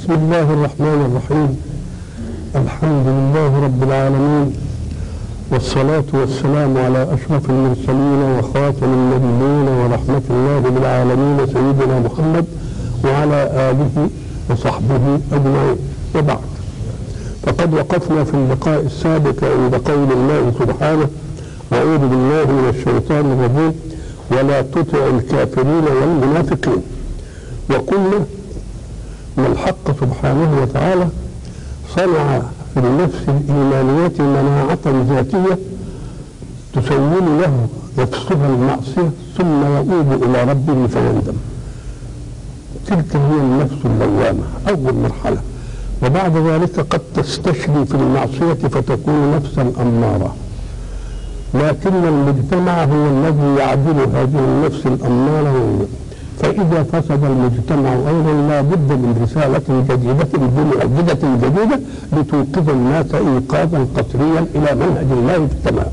بسم الله الرحمن الرحيم الحمد لله رب العالمين والصلاة والسلام على أشرف المرسلين وخاتم النبيين ورحمة الله للعالمين سيدنا محمد وعلى آله وصحبه أجمعين وبعد فقد وقفنا في اللقاء السابق عند قول الله سبحانه أعوذ بالله من الشيطان الرجيم ولا تطع الكافرين والمنافقين وقلنا ان الحق سبحانه وتعالى صنع في النفس الإيمانية مناعة ذاتية تسول له نفسها المعصية ثم يؤوب إلى ربه فيندم تلك هي النفس اللوامة أول مرحلة وبعد ذلك قد تستشري في المعصية فتكون نفسا أمارة لكن المجتمع هو الذي يعدل هذه النفس الأمارة فإذا فسد المجتمع أيضا لا بد من رسالة جديدة بمعجزة جديدة لتوقظ الناس إيقاظا قسريا إلى منهج الله في السماء.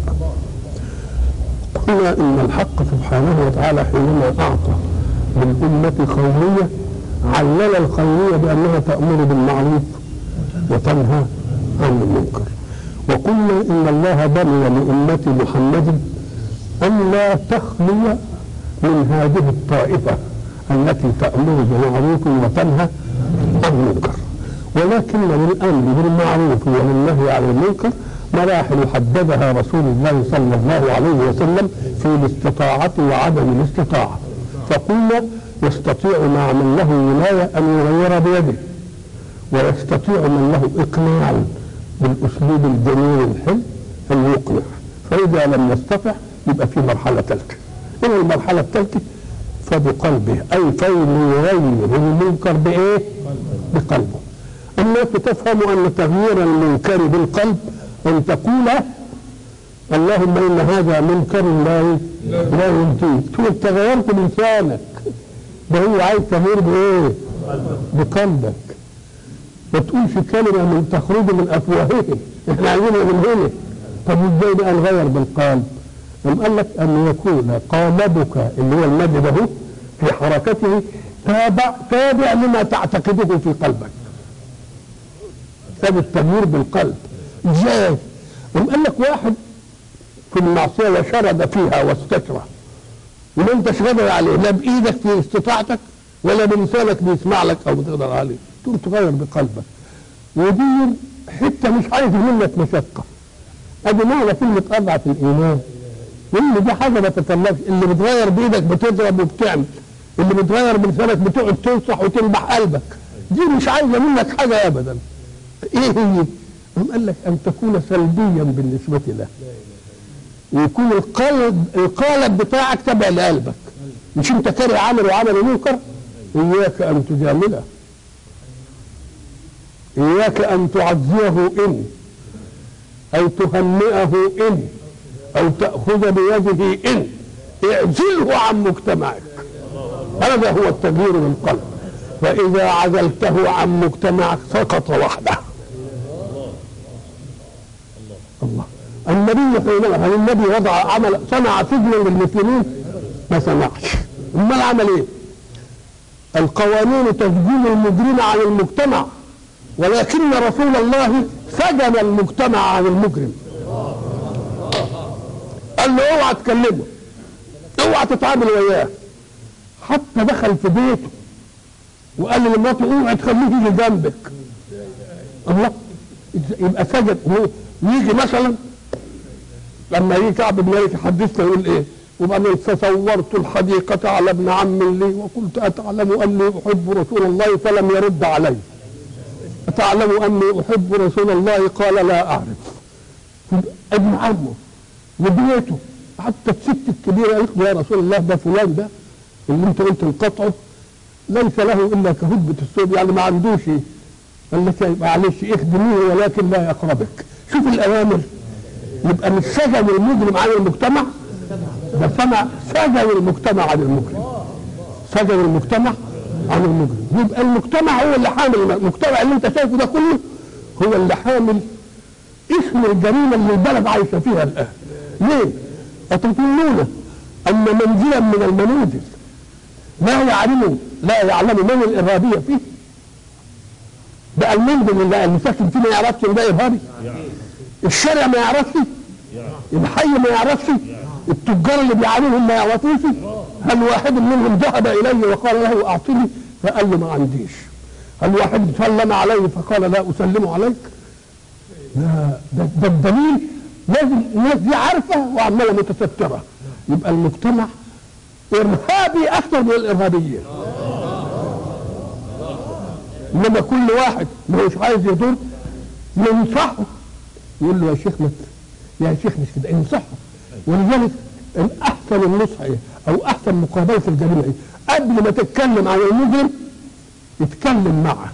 قلنا إن الحق سبحانه وتعالى حينما أعطى للأمة قومية علل القومية بأنها تأمر بالمعروف وتنهى عن المنكر. وقلنا إن الله بني لأمة محمد أن لا تخلو من هذه الطائفة التي تأمر بمعروف وتنهى عن المنكر ولكن للأمر بالمعروف وللنهي عن المنكر مراحل حددها رسول الله صلى الله عليه وسلم في الاستطاعة وعدم الاستطاعة فقلنا يستطيع مع من له ولاية أن يغير بيده ويستطيع من له إقناع بالأسلوب الجميل الحلو أن يقنع فإذا لم يستطع يبقى في مرحلة ثالثة من المرحلة الثالثة فبقلبه أي فيغير المنكر بإيه؟ بقلبه الناس تفهم أن تغيير المنكر بالقلب أن تقول اللهم إن هذا منكر لا لا ينتهي تقول أنت غيرت لسانك ده هو عايز تغيير بإيه؟ بقلبك ما تقولش كلمة من تخرج من أفواههم احنا عايزينها من هنا طب ازاي بقى نغير بالقلب؟ أم قال لك أن يكون قالبك اللي هو المد ده في حركته تابع تابع لما تعتقده في قلبك هذا التغيير بالقلب ازاي؟ أم قال لك واحد في المعصية وشرد فيها واستكره وما انتش قادر عليه لا بإيدك في استطاعتك ولا بلسانك بيسمع لك أو بتقدر عليه تقوم تغير بقلبك ودي حتة مش عايز منك مشقة ادي معنى كلمة أضعف الإيمان ان دي حاجه ما تتطلبش اللي بتغير بايدك بتضرب وبتعمل اللي بتغير بلسانك بتقعد تنصح وتنبح قلبك دي مش عايزه منك حاجه ابدا ايه هي؟ هم قال لك ان تكون سلبيا بالنسبه له ويكون القلب القالب بتاعك تبع لقلبك مش انت كاره عمل وعمل منكر اياك ان تجامله اياك ان تعزيه ان او تهنئه ان او تاخذ بيده ان اعزله عن مجتمعك هذا هو التغيير بالقلب فاذا عزلته عن مجتمعك سقط وحده الله النبي حينما هل النبي وضع عمل صنع سجنا للمسلمين ما صنعش امال عمل ايه القوانين تسجين المجرم عن المجتمع ولكن رسول الله سجن المجتمع عن المجرم قال له اوعى تكلمه اوعى تتعامل وياه حتى دخل في بيته وقال لمراته اوعى تخليه يجي جنبك الله يبقى سجن ويجي مثلا لما يجي كعب بن مالك يحدثنا يقول ايه وبعدين تصورت الحديقة على ابن عم لي وقلت أتعلم أني أحب رسول الله فلم يرد علي أتعلم أني أحب رسول الله قال لا أعرف ابن عمه وبيته حتى الست الكبيره قالت له يا رسول الله ده فلان ده اللي انت قلت القطعه ليس له الا كهبه الثوب يعني ما عندوش قال لك معلش اخدميه ولكن لا يقربك شوف الاوامر يبقى مش سجن المجرم عن المجتمع ده سمع سجن المجتمع عن المجرم سجن المجتمع عن المجرم يبقى المجتمع هو اللي حامل المجتمع اللي انت شايفه ده كله هو اللي حامل اسم الجريمه اللي البلد عايشه فيها الان ليه؟ أتظنون أن منزلا من المنازل لا يعلم لا يعلم من الإرهابية فيه بقى المنزل اللي اللي ساكن فيه ما يعرفش ان ده ارهابي الشارع ما يعرفش الحي ما يعرفش التجار اللي بيعاملهم ما يعرفوش هل واحد منهم ذهب الي وقال له اعطني فقال له ما عنديش هل واحد سلم عليه فقال لا اسلم عليك لا ده, ده الدليل لازم الناس دي عارفه وعماله متستره يبقى المجتمع ارهابي اكثر من الارهابيين انما كل واحد ما هوش عايز يضر ينصحه يقول له يا شيخ ما ت- يا شيخ مش كده انصحه ولذلك احسن النصح ايه او احسن مقابله الجريمه ايه قبل ما تتكلم عن المجرم اتكلم معه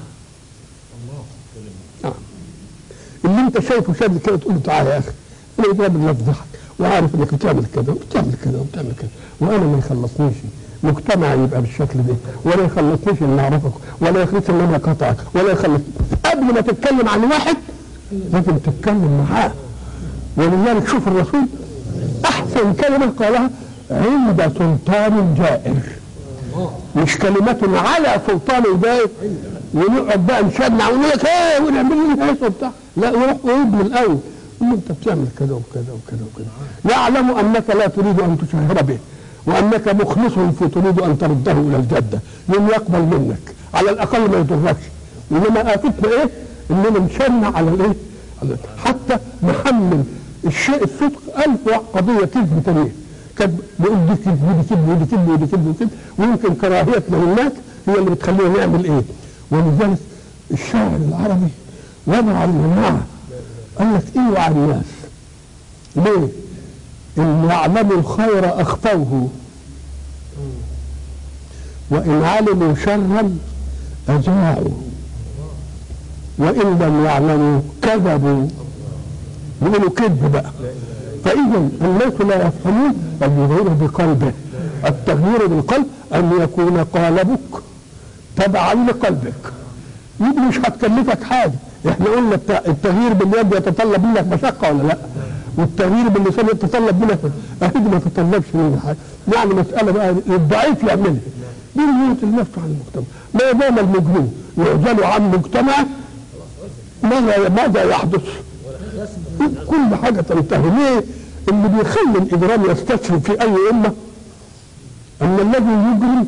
آه. اللي انت شايفه شاب كده تقول له تعالى يا اخي انا قدام افضحك وعارف انك بتعمل كذا وبتعمل كذا وبتعمل كذا وانا ما يخلصنيش مجتمع يبقى بالشكل ده ولا يخلصنيش ان اعرفك ولا يخلص ان انا اقاطعك ولا يخلص قبل ما تتكلم عن واحد لازم تتكلم معاه ولذلك شوف الرسول احسن كلمه قالها عند سلطان جائر مش كلمة على سلطان جائر ونقعد بقى نشنع ونقول لك ايه ونعمل لك ايه وبتاع لا يروح ويبني الاول يقول له انت بتعمل كذا وكذا وكذا وكذا يعلم انك لا تريد ان تشهر به وانك مخلص في تريد ان ترده الى الجده لن يقبل منك على الاقل ما يضركش انما افتنا ايه اننا نشنع على الايه على- حتى نحمل الشيء الصدق ألف قضية كذب تانية كان بيقول دي كذب ودي كذب ودي كذب ودي كذب ودي كذب ويمكن كراهيتنا للناس هي اللي بتخلينا نعمل ايه ولذلك الشاعر العربي وضع المناعة قال لك اوعى الناس ليه؟ إن يعلموا الخير أخفوه وإن علموا شرا أذاعوا وإن لم يعلموا كذبوا يقولوا كذب بقى فإذا الناس لا يفهمون التغيير بقلبه التغيير بالقلب أن يكون قالبك تبعا لقلبك يبقى مش هتكلفك حاجة احنا قلنا الت- التغيير باليد يتطلب منك مشقة ولا لا والتغيير باللسان يتطلب منك اكيد ما يتطلبش منك حاجة يعني مسألة بقى الضعيف يعملها دي نية النفس عن المجتمع ما دام المجنون يعزل عن مجتمع ماذا ماذا يحدث؟ كل حاجة تنتهي ليه؟ اللي بيخلي الإجرام يستشري في أي أمة أن الذي يجرم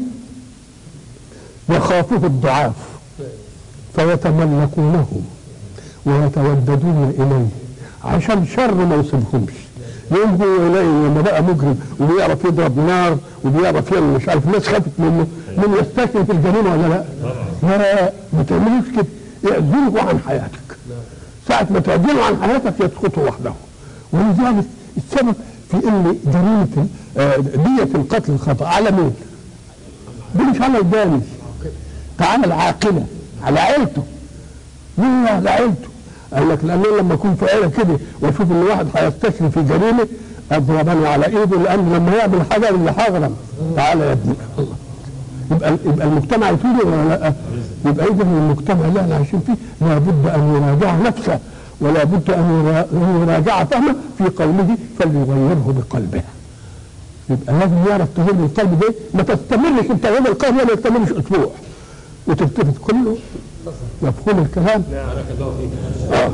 يخافه الضعاف فيتملكونه ويتوددون إليه عشان شر ما يصيبهمش يوم هو يلاقي لما بقى مجرم وبيعرف يضرب نار وبيعرف يعمل مش عارف الناس خافت منه من يستشري في الجريمه ولا لا؟ لا ما تعملوش كده يعزلوا عن حياتك ساعة ما تعدلوا عن حياتك يسقطوا وحده ولذلك السبب في ان جريمة ال- آه، دية القتل الخطأ على مين؟ دي مش على الجاني تعالى العاقلة على عيلته مين على عيلته؟ قال لك لان أنا لما اكون في عيله كده واشوف ان واحد هيستشري في جريمه اضربني على ايده لان لما يعمل حاجه اللي هغرم تعالى يا ابني الله يبقى يبقى المجتمع يفيد ولا لا؟ يبقى اذا المجتمع اللي احنا عايشين فيه لابد ان يراجع نفسه ولا بد ان يرا- أن يراجع فهمه في قوله فليغيره بقلبه. يبقى لازم يعرف تغيير القلب ده ما تستمرش التغيير القلب ما يستمرش اسبوع وتلتفت كله مفهوم الكلام؟ آه.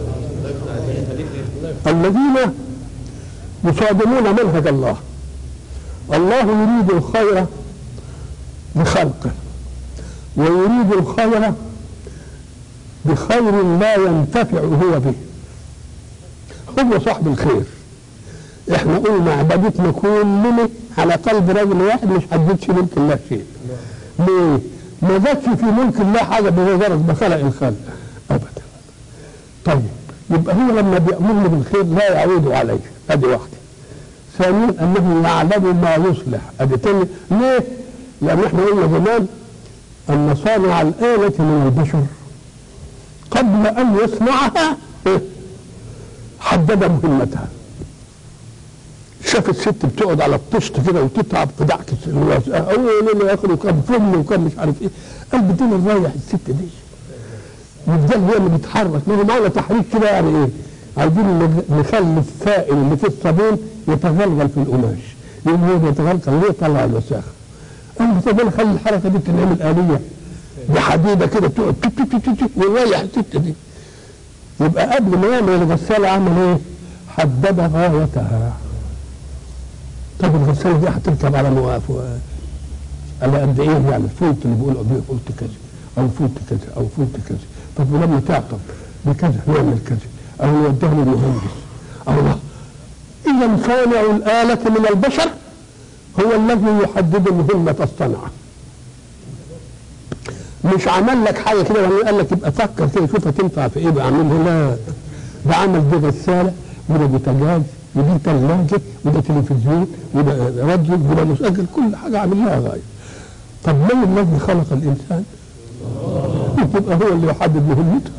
الذين يصادمون منهج الله الله يريد الخير لخلقه ويريد الخير بخير لا ينتفع هو به هو صاحب الخير احنا قلنا عبادتنا كلنا على قلب رجل واحد مش هتزيدش ملك الله شيء ليه؟ ما زادش في ملك الله حاجه بمجرد ما خلق الخلق ابدا طيب يبقى هو لما بيأمرني بالخير لا يعود عليه ادي واحده ثانيا انه يعلم ما يصلح ادي تاني ليه؟ لان احنا قلنا زمان ان صانع الآلة من البشر قبل ان يصنعها إيه؟ حدد مهمتها شاف الست بتقعد على الطشت كده وتتعب في دعك اول اللي ياكل وكان فم وكان مش عارف ايه قال بدنا نريح الست دي يفضل هي اللي بتحرك ما هو معنى تحريك كده يعني ايه عايزين نج- نخلي السائل اللي في الصابون يتغلغل في القماش لان هو بيتغلغل ليه يطلع الوساخه قال له طب انا خلي الحركه دي تنعمل آلية بحديده كده تقعد تك تك تك تك ويريح الست دي يبقى قبل ما يعمل الغساله عمل ايه؟ حدد غايتها طب الغساله دي هتركب على مواقف و- على قد ايه يعني الفولت اللي بيقولوا بيه فولت كذا او فولت كذا او فولت كذا طب ولما تعطل بكذا نعمل كذا او نوديها للمهندس او لا اذا صانع الاله من البشر هو الذي يحدد مهمه الصنعه مش عمل لك حاجه كده ولا قال لك يبقى فكر كده شوف هتنفع في ايه بعملها لا ده عمل دي غساله وده بوتاجاز ودي ثلاجه وده تلفزيون وده راديو وده مسجل كل حاجه عامل لها غايه طب من الذي خلق الانسان؟ يبقى هو اللي يحدد مهمته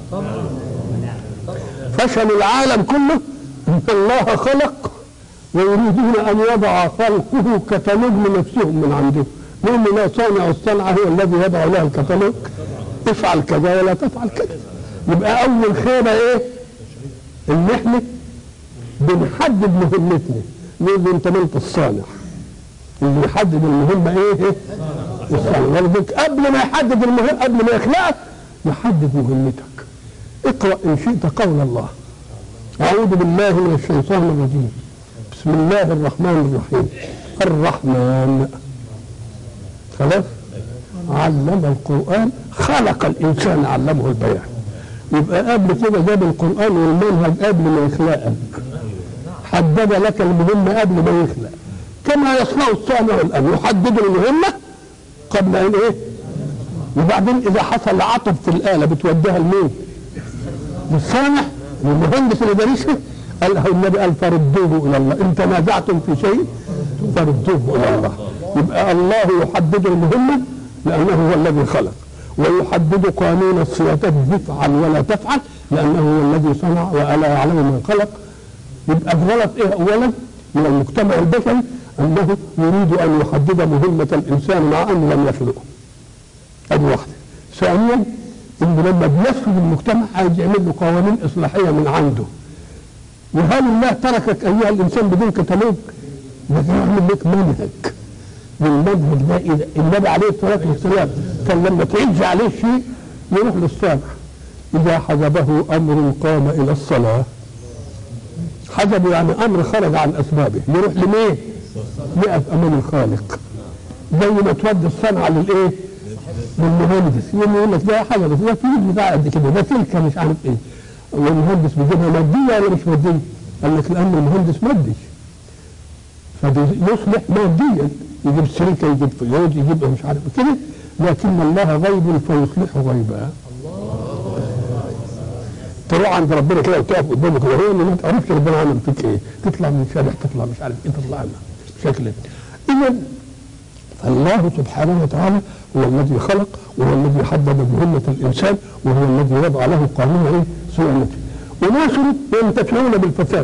فشل العالم كله ان الله خلق ويريدون ان يضع خلقه كتالوج لنفسهم من عنده لان لا صانع الصنعه هو الذي يضع لها الكتالوج افعل كذا ولا تفعل كذا يبقى اول خيبه ايه؟ ان احنا بنحدد مهمتنا نقول له انت ما انت الصانع اللي يحدد المهمه ايه؟ إيه؟ الصانع ولذلك قبل ما يحدد المهم قبل ما يخلقك يحدد مهمتك اقرا ان شئت قول الله اعوذ بالله من الشيطان الرجيم بسم الله الرحمن الرحيم الرحمن خلاص علم القرآن خلق الإنسان علمه البيان يبقى قبل كده جاب القرآن والمنهج قبل ما يخلقك حدد لك المهمة قبل ما يخلق كما يصنع الصانع الآن يحدد المهمة قبل أن إيه وبعدين إذا حصل عطب في الآلة بتوديها لمين؟ للصانع للمهندس اللي دارسها قال له النبي قال فردوه إلى الله إن تنازعتم في شيء فردوه إلى الله يبقى الله يحدد المهمة لأنه هو الذي خلق ويحدد قانون السياسات تفعل ولا تفعل لأنه هو الذي صنع وألا يعلم من خلق يبقى الغلط إيه أولا من المجتمع البشري أنه يريد أن يحدد مهمة الإنسان مع أنه لم يخلقه ادي واحده ثانيا انه لما بيفسد المجتمع عايز يعمل له قوانين اصلاحيه من عنده وهل الله تركك ايها الانسان بدون كتالوج ده يعمل لك منهج والمنهج ده اذا النبي عليه الصلاه والسلام كان لما تعج عليه شيء يروح للصالح اذا حجبه امر قام الى الصلاه حجبه يعني امر خرج عن اسبابه يروح لمين؟ يقف امام الخالق زي ما تودي الصنعه للايه؟ للمهندس يقوم يقول لك ده حاجه بس ده فلوس بتاع قد كده ده سلكه مش عارف ايه والمهندس بيجيبها ماديه ولا مش ماديه؟ قال لك لان المهندس مادي فيصلح ماديا يجيب سلكه يجيب فيوز يجيب مش عارف كده لكن الله غيب فيصلح غيبا تروح عند ربنا كده وتقف قدامه كده هو اللي ما تعرفش ربنا عمل فيك ايه تطلع من شارع تطلع مش عارف ايه تطلع لنا بشكل اذا فالله سبحانه وتعالى هو الذي خلق وهو الذي حدد مهمة الإنسان وهو الذي وضع له قانون إيه؟ سنته وناس ينتفعون بالفساد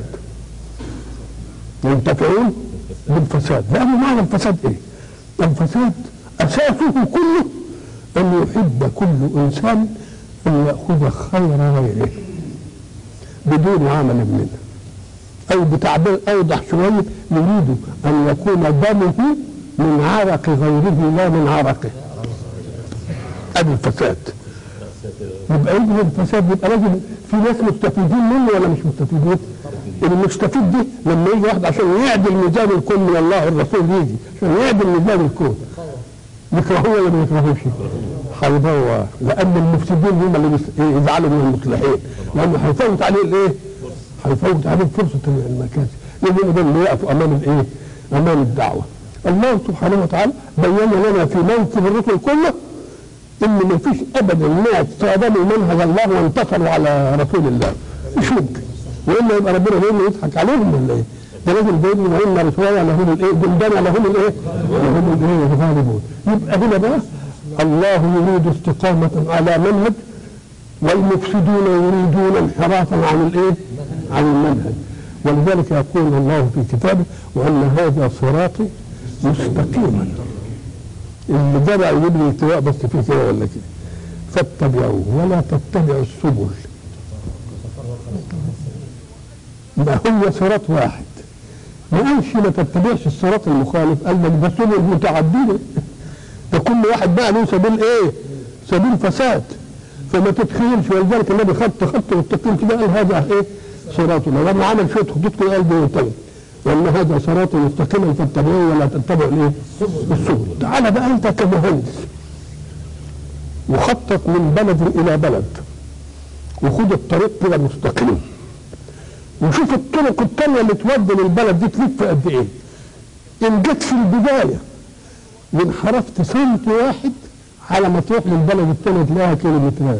ينتفعون بالفساد لأن معنى الفساد إيه؟ الفساد أساسه كله أن يحب كل إنسان أن يأخذ خير غيره بدون عمل منه أو بتعبير أوضح شوية يريد أن يكون دمه من عرق غيره لا من عرقه ادي الفساد يبقى يجي الفساد يبقى لازم في ناس مستفيدين منه ولا مش مستفيدين؟ المستفيد دي لما يجي واحد عشان يعدل ميزان الكون من الله الرسول يجي عشان يعدل ميزان الكون يكرهوه ولا ما يكرهوش؟ هيدور لان المفسدين هم اللي بيس- يزعلوا من المصلحين لانه هيفوت عليه الايه؟ هيفوت عليه فرصه المكاسب يبقوا ده اللي يقفوا امام الايه؟ امام الدعوه الله سبحانه وتعالى بين لنا في موكب الرسل كله ان ما فيش ابدا ناس صادموا منهج الله وانتصروا على رسول الله مش ممكن والا يبقى ربنا يقول يضحك عليهم ولا ايه؟ ده لازم بيقول وان رسولنا لهم الايه؟ جندنا لهم الايه؟ لهم الايه؟ الغالبون يبقى هنا بقى الله يريد استقامة على منهج والمفسدون يريدون انحرافا عن الايه؟ عن المنهج ولذلك يقول الله في كتابه وان هذا صراطي مستقيما اللي جدع يجيب لي التواء بس فيه كده ولا كده فاتبعوه ولا تتبعوا السبل ما هو صراط واحد ما قالش ما تتبعش الصراط المخالف قال لك ده سبل متعدده ده كل واحد بقى له سبيل ايه سبيل فساد فما تتخيلش ولذلك النبي خط خط مستقيم كده قال هذا ايه صراط الله لما عمل شويه خطوط كده قال بينتهي وان هذا صراط مستقيما فاتبعوه ولا تتبعوا الايه؟ السبل تعال بقى انت كمهندس وخطط من بلد الى بلد وخد الطريق كده مستقيم وشوف الطرق التانية اللي تودي للبلد دي تلف قد ايه ان جت في البداية وانحرفت سنت واحد على ما تروح للبلد التانية تلاقيها كيلومترات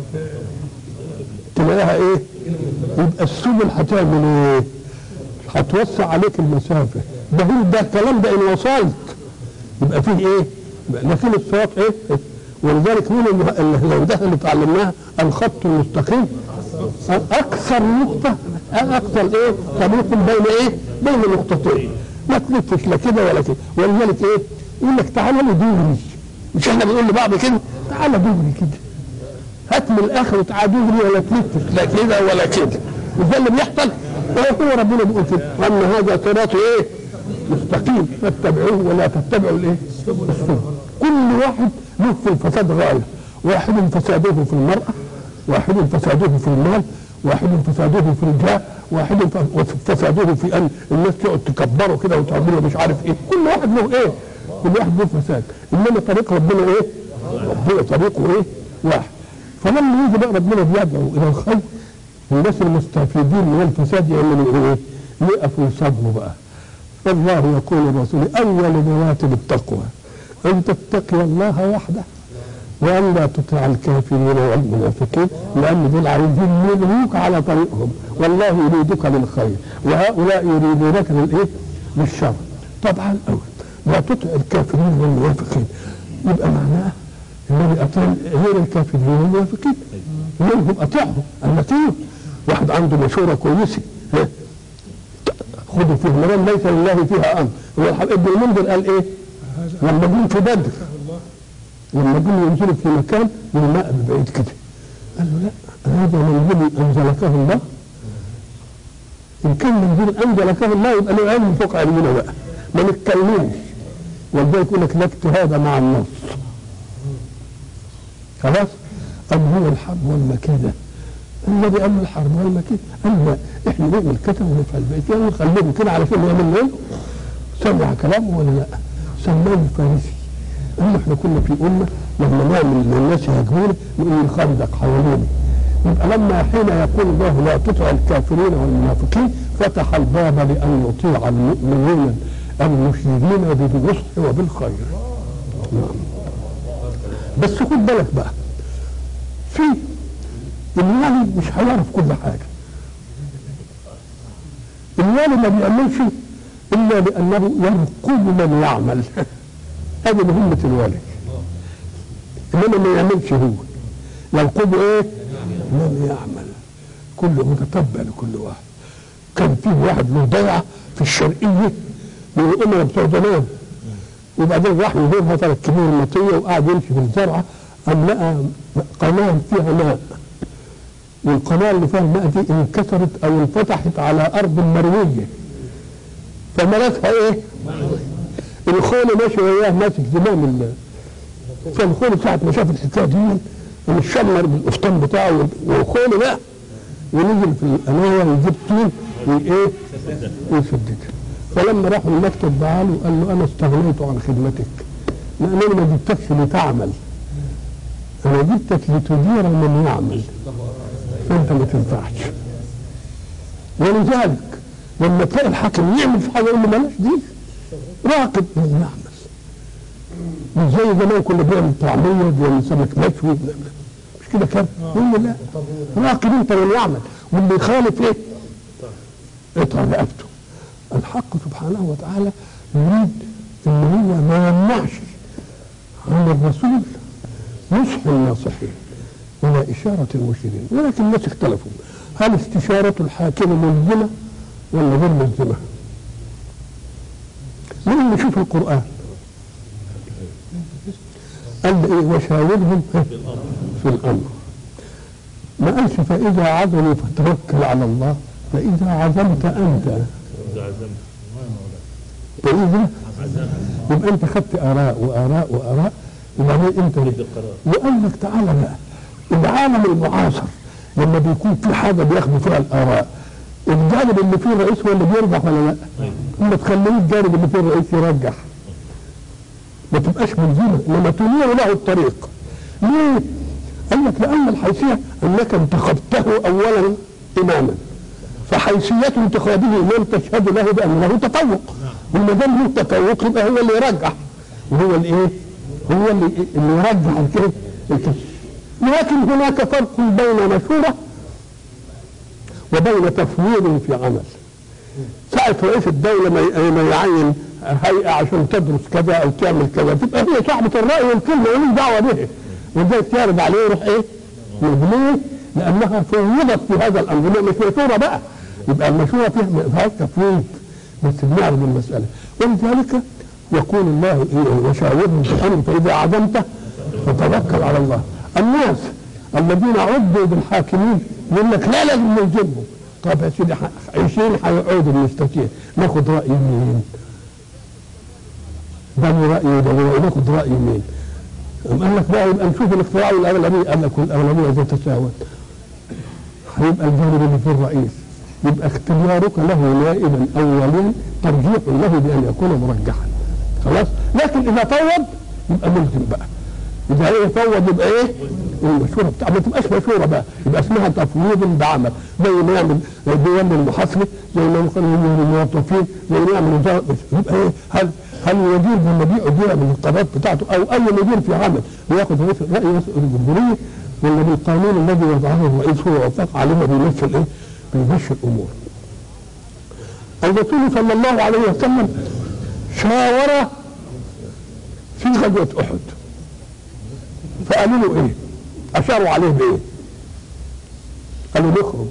تلاقيها ايه يبقى السبل هتعمل ايه هتوسع عليك المسافة ده هو ده الكلام ده ان وصلت يبقى فيه ايه لكن الصراط ايه ولذلك مين اللي ده اللي اتعلمناها الخط المستقيم اكثر نقطة اكثر ايه طريق بين ايه بين نقطتين ما تلفش لا كده ولا كده ولذلك ايه يقول لك تعالى لي دغري مش احنا بنقول لبعض كده تعالى دغري كده هات من الاخر وتعالى دغري ولا تلفش لا كده ولا كده وده اللي بيحصل هو ربنا بيقول كده وان هذا صراط ايه مستقيم فاتبعوه ولا تتبعوا الايه السبل كل واحد له في الفساد غايه واحد فساده في المراه واحد فساده في المال واحد فساده في الجاه واحد فساده في ان الناس تقعد تكبره كده وتعمله مش عارف ايه كل واحد له ايه كل واحد له فساد انما طريق ربنا ايه ربنا طريقه ايه واحد فلما يجي بقى ربنا بيدعو الى الخير الناس المستفيدين من الفساد يعملوا ايه يقفوا يصدموا بقى فالله يقول الرسول اول مراتب التقوى ان تتقي الله وحده وان لا تطع الكافرين والمنافقين لان دول عايزين يلهوك على طريقهم والله يريدك للخير وهؤلاء يريدونك للايه؟ للشر طبعا الاول لا تطع الكافرين والمنافقين يبقى معناه الذي اطاع غير الكافرين والمنافقين منهم اطيعهم النتيجه واحد عنده مشوره كويسه خذوا فيها ما ليس لله فيها امر هو ابن المنذر قال ايه؟ لما جم في بدر لما جم ينزلوا في مكان والماء بعيد كده قال له لا هذا منزل انزلكه الله ان كان منزل انزلكه الله يبقى له علم فوق علمنا بقى ما نتكلمش ولذلك يقول لك لا اجتهاد مع النص خلاص ام هو الحرب والمكيده الذي امن الحرب والمكيده اما احنا نعمل كده ونفعل بقى ونخليهم كده علشان يعمل ايه سمع كلامه ولا لا سماه الفارسي اما احنا كنا في امه لما نعمل للناس يهاجمونا نقول الخندق حوالينا يبقى لما حين يقول الله لا تطع الكافرين والمنافقين فتح الباب لان يطيع المؤمنين المشيرين بالنصح وبالخير نعم بس خد بالك بقى في الوالي مش هيعرف كل حاجه الوالي ما بيعملش الا لانه يرقب من يعمل هذه مهمه الوالي انما ما يعملش هو يرقب ايه من يعمل كل متتبع لكل واحد كان فيه واحد له ضيعه في الشرقيه من الامراء بتوع زمان وبعدين راح يجيبها ثلاث كبير المطيه وقعد يمشي في الزرعه قام لقى قناه فيها ماء والقناه اللي فيها الماء دي انكسرت او انفتحت على ارض مرويه فملكها ايه؟ الخول ماشي وياه ماسك زمام ال فالخول ساعة ما شاف الحكايه دي قام شمر بالقفطان بتاعه وخول بقى ونزل في القنايه ويجيب طين وايه؟ ويسددها فلما راحوا المكتب بعاله قال له انا استغنيت عن خدمتك لان انا ما جبتكش لتعمل انا جبتك لتدير من يعمل فانت ما تنفعش ولذلك لما تلاقي الحاكم يعمل في حاجه يقول له بلاش دي راقب من يعمل مش زي زمان كنا بنعمل طعميه بنعمل سمك مشوي مش كده كان يقول له لا راقب انت من يعمل واللي يخالف ايه؟ اقطع رقبته الحق سبحانه وتعالى يريد ان هو ما يمنعش عن الرسول نصح الناصحين ولا إشارة المشيرين ولكن الناس اختلفوا هل استشارة الحاكم ملزمة ولا غير ملزمة؟ من نشوف القرآن قال ايه وشاورهم في الأمر ما قالش فإذا عزموا فتوكل على الله فإذا عزمت أنت فإذا يبقى أنت خدت آراء وآراء وآراء وبعدين انت وقال لك تعالى بقى العالم المعاصر لما بيكون في حاجه بياخدوا فيها الاراء الجانب اللي فيه الرئيس هو اللي بيرجح ولا لا؟ اما تخليه الجانب اللي فيه الرئيس يرجح ما تبقاش ملزمه انما تنير له الطريق ليه؟ قال لك لان الحيثيه انك انتخبته اولا اماما فحيثيه انتخابه امام تشهد له بان له تفوق وما دام له تفوق يبقى هو اللي يرجح وهو اللي ايه؟ هو اللي اللي يرجح الكذب الكذب لكن هناك فرق بين مشوره وبين تفويض في عمل ساعة رئيس الدولة ما ما يعين هيئة عشان تدرس كذا أو تعمل كذا تبقى هي صاحبة الرأي والكلمة ماليش دعوة به ولذلك يعرض عليه يروح إيه؟ ليه؟ لأنها فوضت في هذا الأمر مش مشورة بقى يبقى المشورة فيها ما فيهاش تفويض بس بنعرض المسألة ولذلك يقول الله إيه وشاورهم في الأمر فإذا عزمت فتوكل على الله الناس الذين عدوا بالحاكمين يقول لك لا لازم نلزمهم طب يا سيدي 20 هيقعدوا المستشير ناخد راي مين؟ ده له راي وده له راي ناخد راي مين؟ أم قال لك بقى يبقى نشوف الاختراع والاغلبيه قال لك والاغلبيه اذا تساوت هيبقى الجانب اللي فيه الرئيس يبقى اختيارك له نائبا اولا ترجيح له بان يكون مرجحا خلاص لكن اذا فوض يبقى ملزم بقى اذا ايه فوض يبقى ايه؟ المشوره بتاع ما تبقاش مشوره بقى يبقى اسمها تفويض بعمل زي ما يعمل ديوان المحاسبه زي ما يعمل الموظفين زي ما يعمل وزاره يبقى ايه هل هل المدير لما بيقعد من القرارات بتاعته او اي مدير في عمل وياخذ رئيس راي رئيس الجمهوريه ولا بالقانون الذي وضعه الرئيس هو وفق عليه بيمثل ايه؟ بيمشي الامور. الرسول صلى الله عليه وسلم شاور في غزوه احد فقالوا له ايه؟ اشاروا عليه بايه؟ قالوا نخرج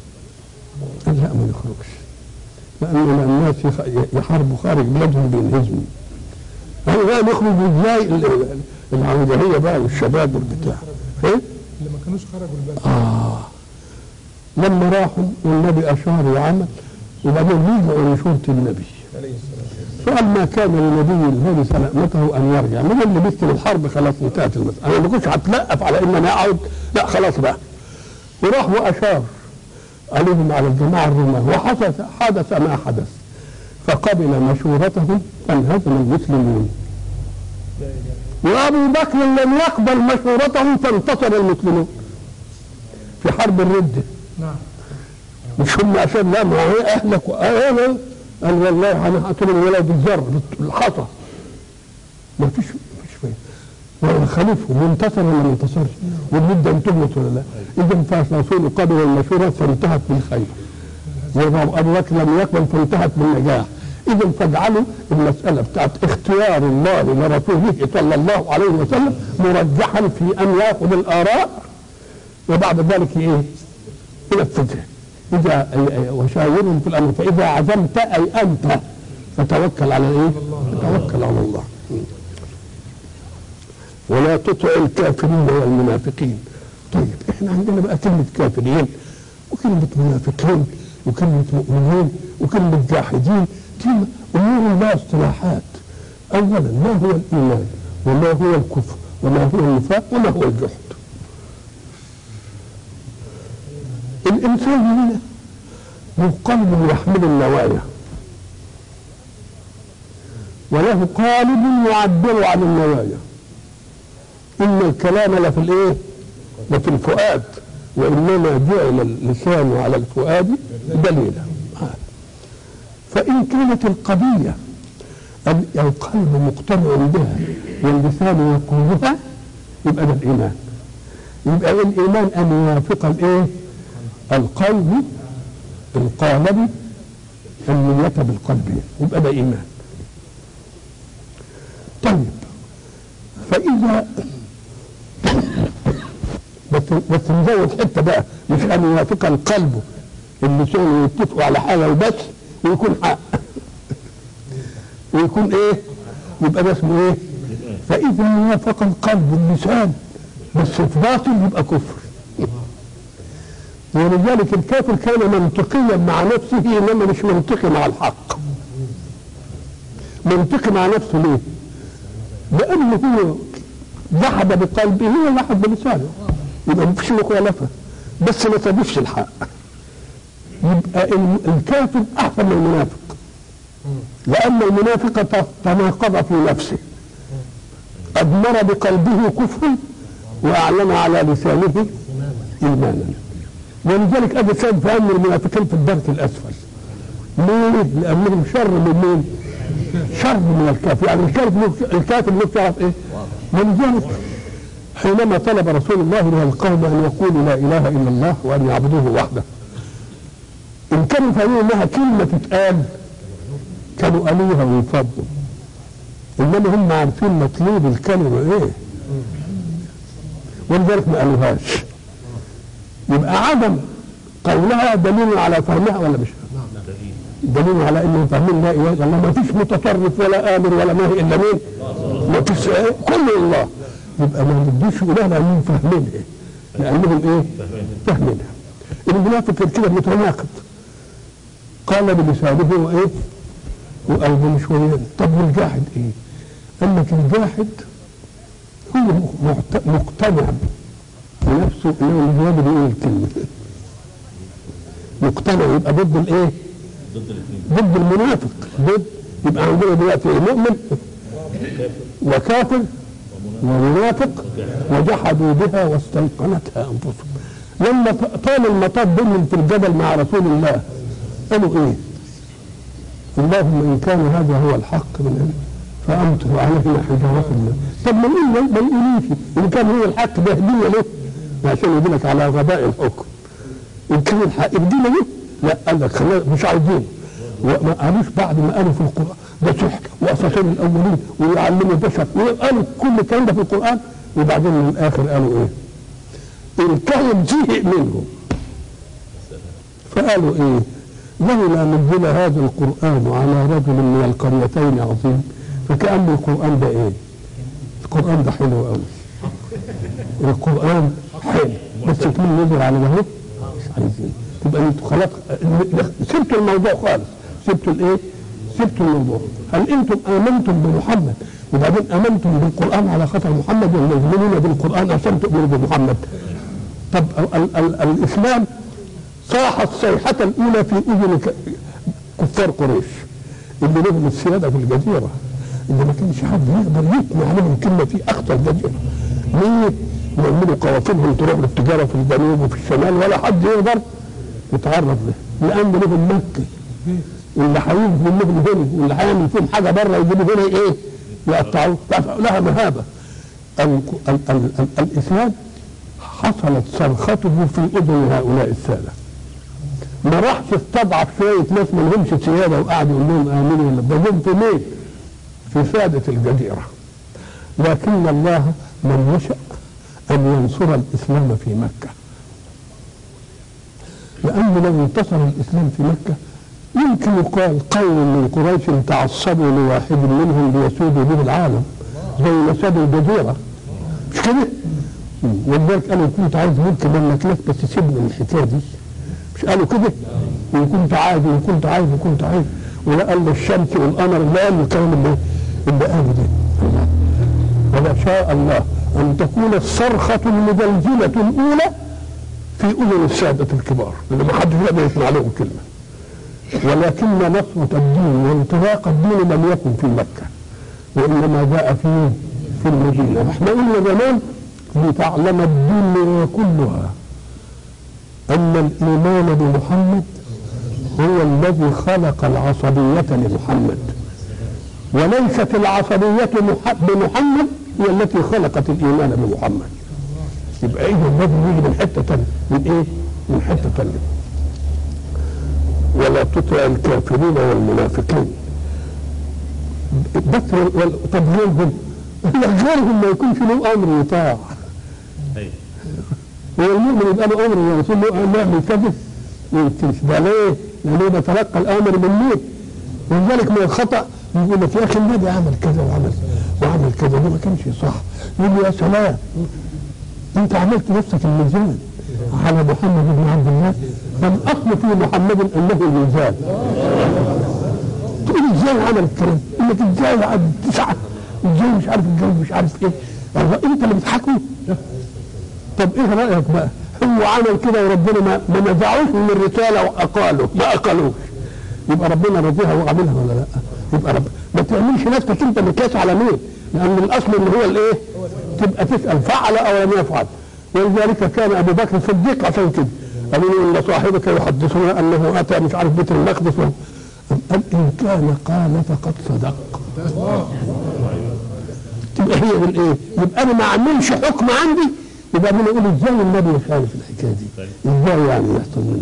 قال لا ما نخرجش لان الناس يحاربوا خارج بلادهم بينهزموا قالوا لا نخرج ازاي العنجهيه بقى والشباب والبتاع ايه؟ اللي ما كانوش خرجوا البلد اه لما راحوا والنبي اشار وعمل وبعدين رجعوا لشورة النبي عليه الصلاه والسلام سؤال ما كان لنبي الهادي سلامته ان يرجع من اللي لبست الحرب خلاص انتهت المساله انا ما كنتش هتلقف على ان انا اقعد لا خلاص بقى وراح واشار عليهم على الجماعه الرومان وحدث حدث ما حدث فقبل مشورتهم فانهزم المسلمون لا اله وابو بكر لم يقبل مشورتهم فانتصر المسلمون في حرب الرده نعم مش هم عشان لا ما هي اهلك وانا قال والله انا هقتل الولد بالذر بالحصى ما فيش ما فيش فايده ولا خليفهم وانتصر ولا ما انتصرش والمده انتهت ولا لا اذا فالرسول قبل المشوره فانتهت بالخير وابو بكر لم يقبل فانتهت بالنجاح اذا فاجعلوا المساله بتاعت اختيار الله لرسوله صلى الله عليه وسلم مرجحا في ان ياخذ الاراء وبعد ذلك ايه؟ ينفذها إذا وشاورهم في الأمر فإذا عزمت أي أنت فتوكل على إيه؟ فتوكل على الله ولا تطع الكافرين والمنافقين طيب احنا عندنا بقى كلمة كافرين وكلمة منافقين وكلمة مؤمنين وكلمة جاحدين كلمة أمور الله اصطلاحات أولا ما هو الإيمان وما هو الكفر وما هو النفاق وما هو الجحد الإنسان هنا له قلب يحمل النوايا وله قالب يعبر عن النوايا إن الكلام لفي الإيه؟ لفي الفؤاد وإنما جعل اللسان على الفؤاد دليلا فإن كانت القضية ال- القلب مقتنع بها واللسان يقولها يبقى ده الإيمان يبقى الإيمان أن يوافق الإيه؟ القلب القالب النية بالقلب يبقى ده إيمان طيب فإذا بس بس نزود حتة بقى مش أن يوافق القلب اللسان يتفقوا على حاجة وبس ويكون حق ويكون إيه؟ يبقى ده اسمه إيه؟ فإذا وافق القلب اللسان بس في باطل يبقى كفر ولذلك الكافر كان منطقيا مع نفسه انما مش منطقي مع الحق منطقي مع نفسه ليه؟ لانه هو جحد بقلبه وجحد بلسانه يبقى مفيش مخالفه بس ما تضيفش الحق يبقى ال- الكافر احسن من المنافق لان المنافق ت- تناقض في نفسه اضمر بقلبه كفرا واعلن على لسانه ايمانا ولذلك ادي سبب في ان المنافقين في الدرك الاسفل ليه؟ لانهم شر من مين؟ شر من الكافر يعني الكافر له- الكافر له شرف ايه؟ ولذلك حينما طلب رسول الله من القوم ان يقولوا لا اله الا الله وان يعبدوه وحده ان كانوا فاهمين انها كلمه تتقال كانوا قالوها ويفضوا انما هم عارفين مطلوب الكلمه ايه ولذلك ما قالوهاش يبقى عدم قولها دليل على فهمها ولا مش دليل على انهم فاهمين لا اله الا الله ما فيش متطرف ولا امر ولا ناهي الا مين؟ ما فيش إيه؟ كل الله يبقى ما نديش اله لانهم فاهمينها لانهم ايه؟ فاهمينها المنافق غير كده متناقض قال بلسانه وايه؟ وقلبه مش وياه طب والجاحد ايه؟ قال لك الجاحد هو مقت- مقتنع بنفسه انه مش قادر يقول الكلمه مقتنع يبقى ضد الايه؟ ضد المنافق ضد يبقى عندنا دلوقتي إيه؟ مؤمن وكافر ومنافق وجحدوا بها واستيقنتها انفسهم لما ط- طال المطاف بينهم في الجبل مع رسول الله قالوا ايه؟ اللهم ان كان هذا هو الحق من عندك فامطر علينا حجاره من طب ما نقول ما نقولوش ان كان هو الحق ده اهدينا له عشان يدلك على غباء الحكم ان كان الحق اهدينا له لا قال لك خلاص مش عايزين وما قالوش بعد ما قالوا في القران ده سحر واساطير الاولين ويعلموا البشر وقالوا كل الكلام ده في القران وبعدين من الاخر قالوا ايه؟ الكون زهق منهم فقالوا ايه؟ لولا نزل هذا القران على رجل من القريتين عظيم فكأن القران ده ايه؟ القران ده حلو قوي القران حلو بس يكون نزل على ده مش عايزين تبقى انتوا خلاص سبتوا الموضوع خالص سبتوا الايه؟ سبتوا الموضوع هل انتم امنتم بمحمد وبعدين امنتم بالقران على خاطر محمد ولا يؤمنون بالقران عشان تؤمنوا بمحمد؟ طب ال ال ال الاسلام صاح الصيحه الاولى في اذن ك- كفار قريش اللي لهم السياده في الجزيره اللي ما كانش حد يقدر يثني عليهم كلمه في اخطر الجزيره ليه؟ يعملوا قوافلهم تروح للتجاره في الجنوب وفي الشمال ولا حد يقدر يتعرض له لان لهم مكه اللي هيجي منهم هنا واللي هيعمل فيهم حاجه بره يجيبوا هنا ايه؟ يقطعوه لها مهابه ال ال ال ال الاسلام حصلت صرخته في اذن هؤلاء الساده ما راحش استضعف شويه ناس ما لهمش سياده وقعد يقول لهم امنوا ولا ده جم في مين؟ في ساده الجزيره لكن الله من يشاء ان ينصر الاسلام في مكه لأنه لو انتصر الإسلام في مكة يمكن يقال قوم من قريش تعصبوا لواحد منهم ليسودوا به العالم زي ما سادوا الجزيرة مش كده؟ مم. ولذلك قالوا كنت عايز ملك مملكات بس سيبني من الحكاية دي مش قالوا كده؟ وإن كنت عايز وإن كنت عايز وإن كنت عايز ولا قال الشمس والقمر اللي قال الكلام اللي اللي قاله ده الله ولا شاء الله أن تكون الصرخة المزلزلة الأولى في اذن الساده الكبار اللي ما حدش يقدر يسمع لهم كلمه ولكن نصرة الدين وانطلاق الدين لم يكن في مكة وإنما جاء في في المدينة احنا قلنا زمان لتعلم الدنيا كلها أن الإيمان بمحمد هو الذي خلق العصبية لمحمد وليست العصبية مح- بمحمد هي التي خلقت الإيمان بمحمد يبقى اذا لازم يجي من حته ثانيه من ايه؟ من حته ثانيه ولا تطع الكافرين والمنافقين بس وال- وال- طب غيرهم غيرهم ما يكونش له امر يطاع أيوة. هو المؤمن يبقى له امر يا رسول الله نعمل كذا ما يمكنش ده ليه؟ لانه بيتلقى الامر من مين؟ ولذلك من الخطا يقول لك يا اخي النبي عمل كذا وعمل وعمل كذا ده ما كانش صح يقول له يا سلام انت عملت نفسك الميزان على محمد بن عبد الله فالاصل في محمد انه الميزان تقول ازاي عمل الكلام انك ازاي عد تسعه ازاي مش عارف الجو مش عارف ايه الله انت اللي بتحكمه طب ايه رايك بقى هو عمل كده وربنا ما, ما نزعوش من الرساله واقاله ما اقالوش يبقى ربنا رضيها وعملها ولا لا يبقى رب ما تعملش نفسك انت مكاس على مين لان الاصل اللي هو الايه تبقى تسال فعل او لم يفعل ولذلك كان ابو بكر صديق عشان كده قالوا له ان صاحبك يحدثنا انه اتى مش عارف بيت المقدس قال ان كان قال فقد صدق تبقى هي بالايه؟ يبقى انا ما اعملش حكم عندي يبقى انا اقول ازاي النبي يخالف الحكايه دي؟ ازاي يعني يحصل منه؟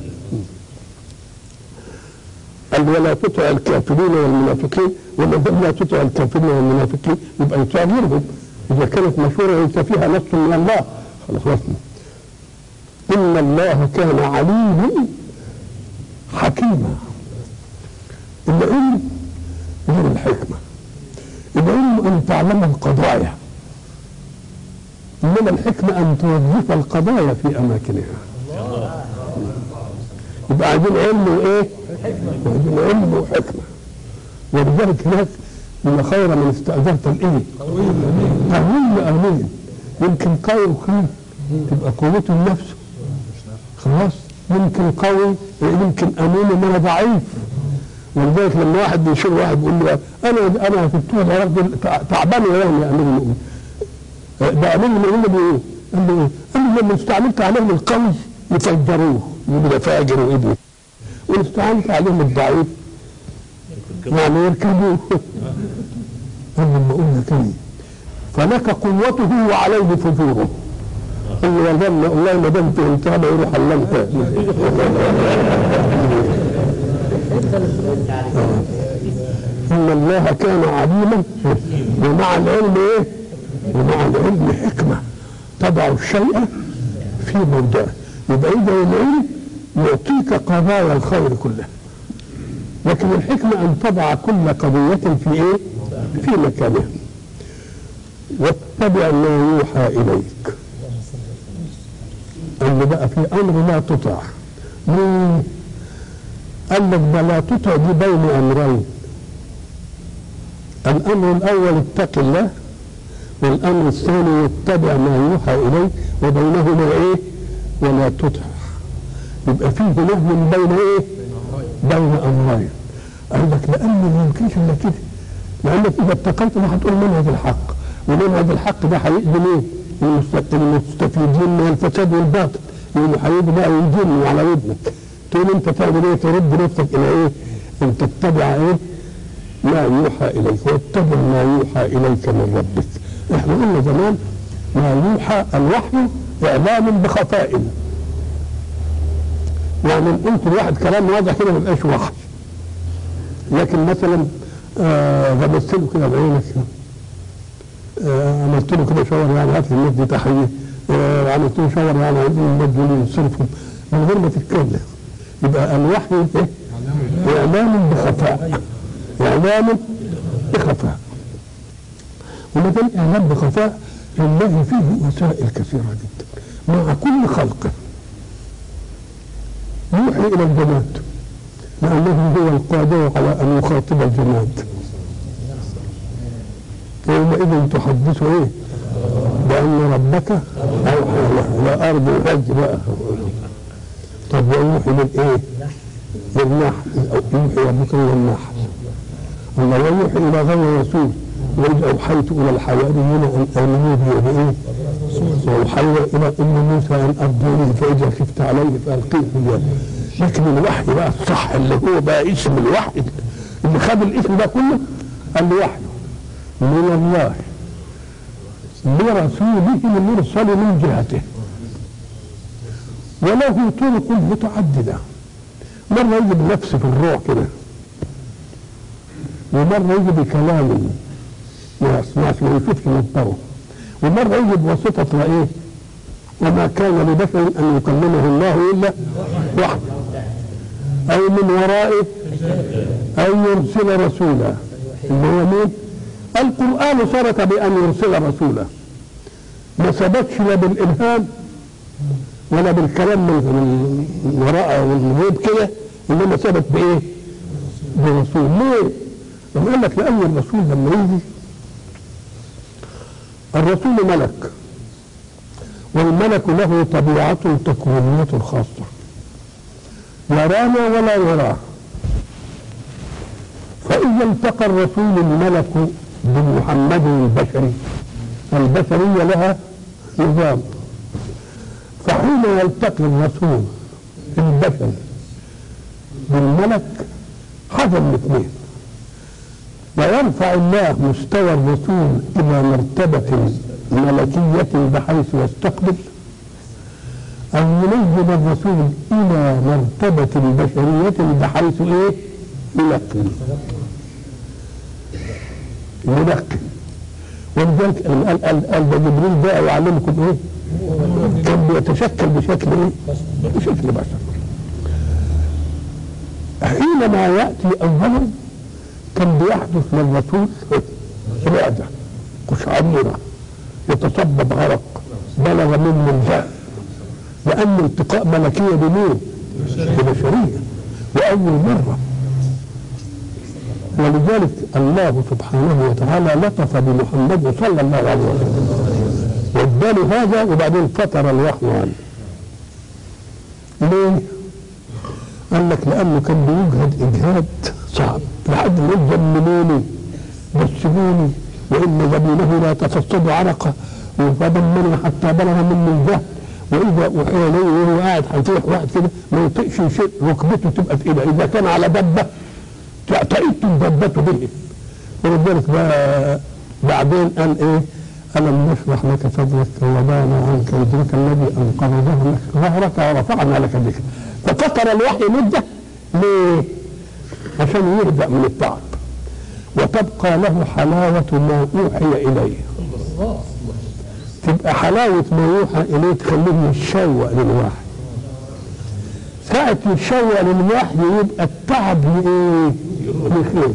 قال ولا تطع الكافرين والمنافقين وما دام لا تطع الكافرين والمنافقين يبقى يطاع غيرهم اذا كانت مشوره ليس فيها نص من الله خلاص وصلنا ان الله كان عليما حكيما العلم غير الحكمه العلم ان تعلم القضايا انما الحكمه ان توظف القضايا في اماكنها يبقى عايزين علم وايه؟ عايزين علم وحكمه ولذلك هناك ان خير من استاجرت الايه؟ قوي امين يمكن قوي وخير تبقى قوته لنفسه خلاص يمكن قوي يمكن امين انما ضعيف ولذلك لما واحد بيشير واحد بيقول له انا انا في التوبه يا رب تعبان يا يوم يا امير المؤمنين ده امير المؤمنين بيقول قال له ايه؟ قال له لما استعملت عليهم القوي يفجروه يبقى فاجر وابنه واستعملت عليهم الضعيف يعني يركبوه قال لما قلنا كده فلك قوته وعليه فجوره قال له والله والله ما دمت انت ما يروح الا انت ان الله كان عليما ومع العلم ايه؟ ومع العلم حكمه تضع الشيء في موضعه يبقى اذا العلم يعطيك قضايا الخير كلها لكن الحكمه ان تضع كل قضيه في ايه؟ في مكانها واتبع ما يوحى اليك اللي بقى في امر لا تطع ليه؟ قال لك ده لا تطع دي بين امرين الامر الاول اتق الله والامر الثاني يتبع ما يوحى اليه وبينهما ايه ولا تطع يبقى فيه نهي بين ايه بين امرين قال لك لان ما يمكنش الا كده لانك اذا اتقيت ما هتقول منهج الحق ومنهج الحق ده هيأذي مين؟ المستفيدين من الفساد والباطل يقوموا هيجوا بقى يجنوا على ودنك تقول انت تعمل ايه؟ ترد نفسك الى ايه؟ ان تتبع ايه؟ ما يوحى اليك واتبع ما يوحى اليك من ربك احنا قلنا زمان ما يوحى الوحي اعلام بخفاء يعني ان قلت لواحد كلام واضح كده ما يبقاش وحي لكن مثلا آه غمست له كده بعينك آه عملت له كده شاور يعني هات لي الناس دي تحيه آه عملت له شاور يعني عايزين الناس دول ينصرفهم من غير ما تتكلم يبقى الوحي ايه؟ اعلام بخفاء اعلام بخفاء وما دام اعلام بخفاء لله فيه وسائل كثيره جدا مع كل خلقه يوحي الى الجماد لانه هو القادر على ان يخاطب الجماد يومئذ تحدث ايه بان ربك اوحى له لا ارض الحج بقى طب ويوحي للايه للنحل يوحي ربك الى النحل الله ويوحي الى غير رسول واذ اوحيت الى الحواريين ان امنوا بي بايه؟ واوحينا الى ام موسى ان ارجوني فاذا خفت عليه فالقيه في اليم لكن الوحي بقى الصح اللي هو بقى اسم الوحي اللي خد الاسم ده كله قال له وحي من الله لرسوله المرسل من جهته وله طرق متعدده مره يجي بنفس في الروح كده ومره يجي بكلام ما يسمعش ما يشوفش مصدره ومره يجي بواسطه ايه وما كان لبشر ان يكلمه الله الا وحده او من ورائه او يرسل رسولا اللي هو مين القران ثبت بان يرسل رسولا ما ثبتش لا بالالهام ولا بالكلام من وراء والغيب كده انما ثبت بايه؟ برسول ليه؟ لما قال لك لان الرسول لما يجي الرسول ملك والملك له طبيعة تكوينية خاصة يرانا ولا يراه فإذا التقى الرسول الملك بمحمد البشري البشرية لها نظام فحين يلتقي الرسول البشري بالملك حصل الاثنين ويرفع الله مستوى الرسول إلى مرتبة ملكية بحيث يستقبل أو ينزل الرسول إلى مرتبة بشرية بحيث إيه؟ يلقن يلقن ولذلك قال قال قال ده جبريل بقى يعلمكم ايه؟ كان بيتشكل بشكل ايه؟ بشكل بشر. حينما ياتي اولا كان بيحدث للرسول رعده قشعريره يتصبب غرق بلغ منه الجهل لأن التقاء ملكية بمين؟ ببشرية وأول مرة ولذلك الله سبحانه وتعالى لطف بمحمد صلى الله عليه وسلم واداله هذا وبعدين فتر الوحي عنه ليه؟ قال لك لأنه كان بيجهد إجهاد صعب لحد ما يقول زملوني بسموني وإن جبينه لا تفصد عرقه فضمني حتى بلغ مني الجهل واذا اوحي اليه وهو قاعد هيطيح واحد كده ما يطيقش شيء ركبته تبقى تقيله اذا كان على دبه تأتيت دبته به ولذلك بقى بعدين قال ايه ألم نشرح لك صدرك ووضعنا عنك وزرك الذي أنقذ ظهرك ظهرك ورفعنا لك ذكرك ففتر الوحي مدة ليه؟ عشان يهدأ من التعب وتبقى له حلاوة ما أوحي إليه تبقى حلاوة ما يوحى إليه تخليه يتشوق للوحي ساعة يتشوق للوحي يبقى التعب لإيه؟ لخير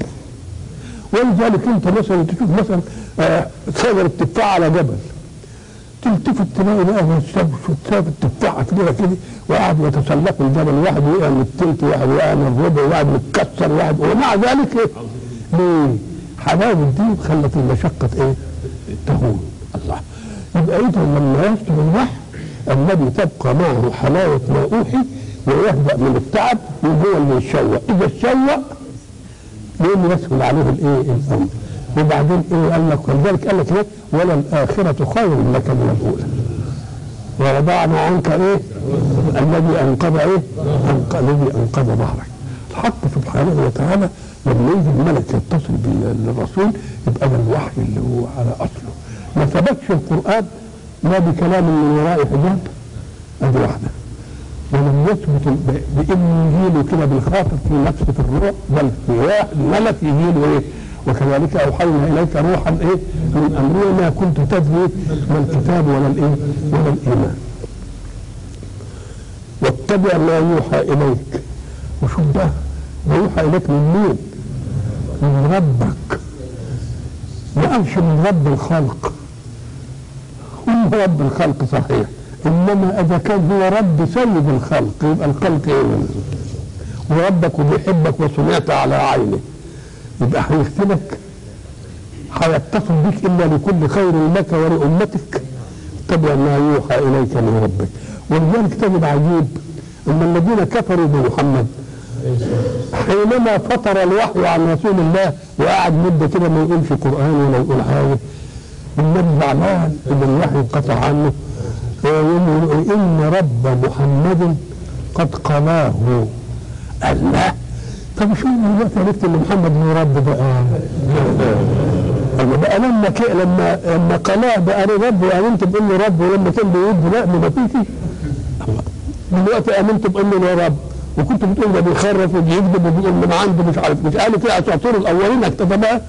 ولذلك أنت مثلا تشوف مثلا آه، شجرة تفاح على جبل تلتفت تلاقي بقى شاف التفاحة كبيرة كده وقعد يتسلقوا الجبل واحد وقع من التلت واحد وقع من الربع واحد متكسر واحد ومع ذلك ايه؟ ليه؟ حلاوة الدين خلت المشقة ايه؟ تهون الله يبقى اذا لما يصدر الوحي الذي تبقى معه حلاوة ما اوحي ويهدأ من التعب وهو اللي يتشوق اذا اتشوق لانه يسهل عليه الايه؟ الامر وبعدين ايه قال لك ولذلك قال لك ايه ولا الاخره خير لك من الاولى ورضعنا عنك ايه الذي انقذ ايه أنق... الذي انقذ ظهرك الحق سبحانه وتعالى لما يجي الملك يتصل بالرسول يبقى ده الوحي اللي هو على اصله ما ثبتش القران لا بكلام من وراء حجاب ادي واحده ولم يثبت ب- بان يجيله كده بالخاطر في نفسه الروح بل في واحد ملك يجيله ايه وكذلك اوحينا اليك روحا ايه من امرنا ما كنت تدري ما الكتاب ولا الايه ولا الايمان واتبع ما يوحى اليك وشوف ده ما يوحى اليك من مين؟ من ربك ما قالش من رب الخلق هو رب الخلق صحيح انما اذا كان هو رب سيد الخلق يبقى الخلق ايه وربك وبيحبك وسمعت على عينه يبقى هيختمك هيتصل بك الا لكل خير لك ولامتك اتبع ما يوحى اليك من ربك ولذلك تجد عجيب ان الذين كفروا بمحمد حينما فطر الوحي عن رسول الله وقعد مده كده ما يقولش قران ولا يقول حاجه النبي زعلان ان الوحي انقطع عنه ويقول ان رب محمد قد قلاه الله طب شو دلوقتي عرفت ان محمد هو رب بقى الله بقى لما ك... لما لما قلاه بقى أنا رب وامنت بانه رب ولما كان بيقول لا ما فيش الله دلوقتي امنت بانه رب وكنت بتقول ده بيخرف وبيكذب وبيقول من عنده مش عارف مش قالوا كده اساطير الاولين اكتفى بقى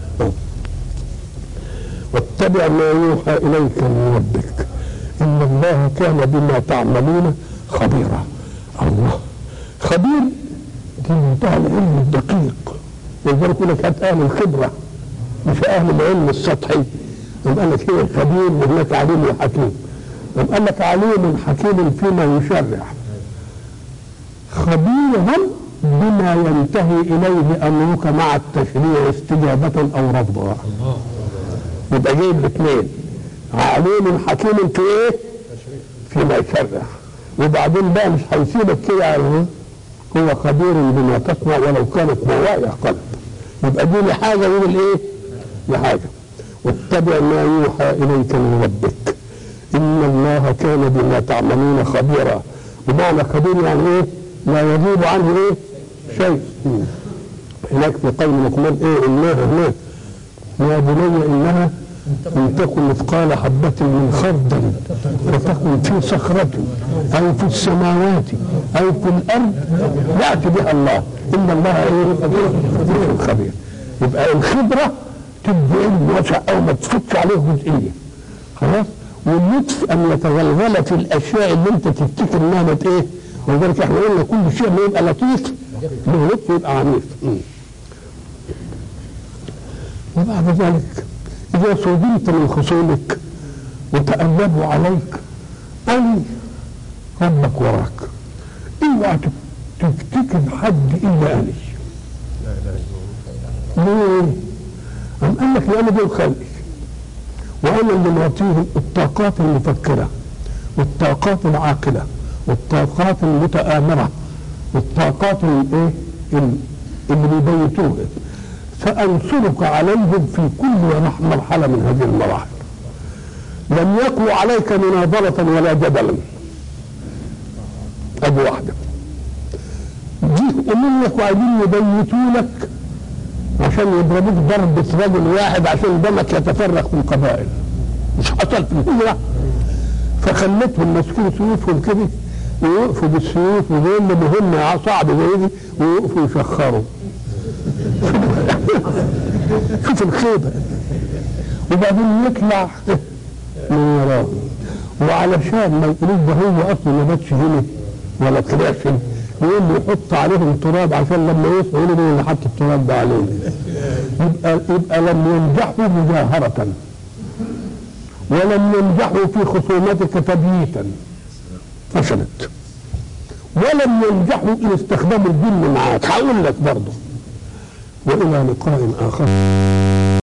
واتبع ما يوحى اليك من ربك ان الله كان بما تعملون خبيرا الله خبير دي منتهى العلم الدقيق ولذلك يقول لك هات اهل الخبره مش اهل العلم السطحي قام قال لك هي خبير وهناك عليم وحكيم قام قال لك عليم حكيم فيما يشرع خبيرا بما ينتهي اليه امرك مع التشريع استجابه او رفضا يبقى جايب الاثنين عليم حكيم في ايه؟ فيما يشرع وبعدين بقى مش هيسيبك كده يعني هو خبير بما تصنع ولو كانت مواقع قلب يبقى دي لحاجه ودي الايه؟ لحاجه واتبع ما يوحى اليك من ربك ان الله كان بما تعملون خبيرا بمعنى خبير يعني ايه؟ لا يغيب عنه ايه؟ شيء مم. هناك في قول لقمان ايه انها هناك يا بني انها ان تكن مثقال حبة من خردل فتكن في صخرة او في السماوات او في الارض ياتي بها الله ان الله ايه خبير يبقى الخبرة تدي علم واسع او ما تفتش عليه جزئية خلاص واللطف ان يتغلغل في الاشياء اللي انت تفتكر انها مت ايه ولذلك احنا قلنا كل شيء ما يبقى لطيف له لطف يبقى عنيف مم. وبعد ذلك إذا صدمت من خصومك وتألبوا عليك أي ربك وراك اوعى تفتكر حد إلا أنا ليه؟ أم قال لك لأن دول خلقي وأنا اللي معطيهم الطاقات المفكرة والطاقات العاقلة والطاقات المتآمرة والطاقات الايه اللي بيبيتوها فأنصرك عليهم في كل مرحلة من هذه المراحل لم يقوى عليك مناظرة ولا جدلا أدي واحدة جه منك وعايزين يبيتوا لك عشان يضربوك ضربة رجل واحد عشان دمك يتفرق في القبائل مش حصل في الهجرة فخلتهم ماسكين سيوفهم كده ويقفوا بالسيوف وزي مهمة صعب زي دي ويقفوا يشخروا شوف الخيبة وبعدين يطلع من وراه وعلشان ما يقولوش ده هو اصلا ما باتش هنا ولا طلعش هنا يقول له يحط عليهم تراب عشان لما يصحوا يقولوا مين اللي حط التراب ده عليهم يبقى يبقى لم ينجحوا مجاهرة ولم ينجحوا في خصومتك تبييتا فشلت ولم ينجحوا ان استخدموا الجن معاك هقول لك برضه والى لقاء اخر